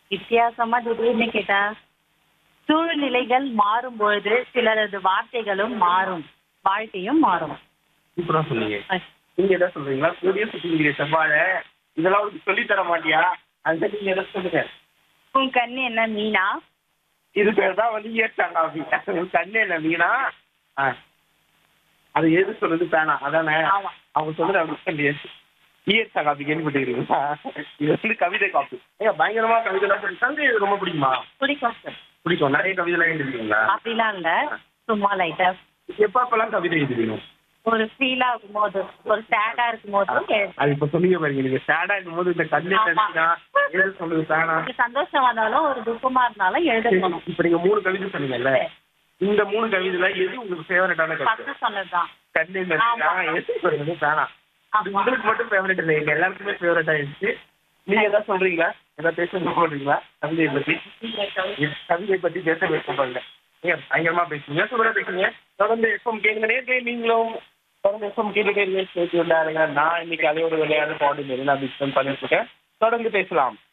வித்தியாசமா திடீர்னு கேட்டா சூழ்நிலைகள் மாறும் பொழுது சிலரது வார்த்தைகளும் மாறும் வாழ்க்கையும் மாறும் சூப்பரா சொன்னீங்க நீங்க என்ன சொல்றீங்களா சூரிய சுத்தி செவ்வாழை இதெல்லாம் உனக்கு சொல்லி தர மாட்டியா அந்த நீங்க என்ன சொல்லுங்க உன் கண்ணு என்ன மீனா இது பேர் தான் வந்து இயற்றாங்க அப்படி கண்ணு என்ன மீனா ஆ. அது எது சொல்றது பேனா அதானே ஆமா. அவங்க சொல்றது அப்படி இயற்கை காப்பி கேள்விப்பட்டிருக்கீங்களா இது வந்து கவிதை காப்பி ஏங்க பயங்கரமா கவிதை எல்லாம் படி- கவிதை எழுத ரொம்ப பிடிக்குமா பிடிக்கும் சார் பிடிக்கும் நிறைய கவிதை எல்லாம் எழுதுவீங்களா அப்படிலாம் இல்ல சும்மா லைட்டா எப்ப எப்பெல்லாம் கவிதை எழுதுவீங்க ஒரு ஃபீலா இருக்கும் போது ஒரு சேடா இருக்கும் போது எழுதுவேன். அது இப்ப சொன்னீங்க பாருங்க நீங்க சேடா இருக்கும் போது இந்த கண்ணு ஆமா. தண்ணினா எழுத சொல்லுது பேனா எனக்கு சந்தோஷம் வந்தாலும் ஒரு துக்கமா இருந்தாலும் எழுதணும் இப்ப நீங்க மூணு கவிதை சொன்னீங்கல்ல இந்த மூணு கவிதைல எது உங்களுக்கு ஃபேவரட்டான கவிதை ஃபர்ஸ்ட் சொன்னதுதான் கண்ணு ஆமா. எது சொல்றது பேனா ஆமா. உங்களுக்கு மட்டும் ஃபேவரட் இல்லை எங்க எல்லாருக்குமே ஃபேவரட் ஆயிடுச்சு நீங்க ஏதாவது சொல்றீங்களா ஏதாவது பேச சொல்றீங்களா கவிதையை பத்தி கவிதை பத்தி பேச விருப்பப்படுங்க ஏன் பயங்கரமா பேசுங்க சூப்பரா பேசுங்க தொடர்ந்து எஃப்எம் கேளுங்க நேர்களே நீங்களும் தொடர்ந்து எஃப்எம் கேட்டுட்டே இருங்க சேர்த்து விளையாடுங்க நான் இன்னைக்கு அதே ஒரு விளையாடு பாடி நான் மிஸ் பண்ணிட்டு இருக்கேன் தொடர்ந்து பேசலாம்